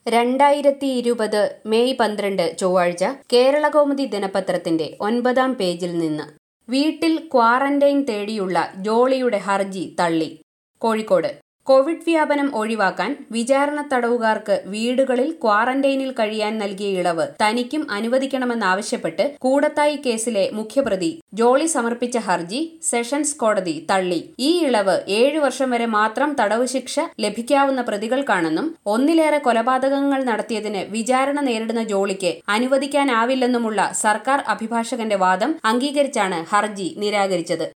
രണ്ടായിരത്തി ഇരുപത് മെയ് പന്ത്രണ്ട് ചൊവ്വാഴ്ച കേരളകൗമുദി ദിനപത്രത്തിന്റെ ഒൻപതാം പേജിൽ നിന്ന് വീട്ടിൽ ക്വാറന്റൈൻ തേടിയുള്ള ജോളിയുടെ ഹർജി തള്ളി കോഴിക്കോട് കോവിഡ് വ്യാപനം ഒഴിവാക്കാൻ വിചാരണ തടവുകാർക്ക് വീടുകളിൽ ക്വാറന്റൈനിൽ കഴിയാൻ നൽകിയ ഇളവ് തനിക്കും അനുവദിക്കണമെന്നാവശ്യപ്പെട്ട് കൂടത്തായി കേസിലെ മുഖ്യപ്രതി ജോളി സമർപ്പിച്ച ഹർജി സെഷൻസ് കോടതി തള്ളി ഈ ഇളവ് ഏഴു വർഷം വരെ മാത്രം തടവ് ശിക്ഷ ലഭിക്കാവുന്ന പ്രതികൾക്കാണെന്നും ഒന്നിലേറെ കൊലപാതകങ്ങൾ നടത്തിയതിന് വിചാരണ നേരിടുന്ന ജോളിക്ക് അനുവദിക്കാനാവില്ലെന്നുമുള്ള സർക്കാർ അഭിഭാഷകന്റെ വാദം അംഗീകരിച്ചാണ് ഹർജി നിരാകരിച്ചത്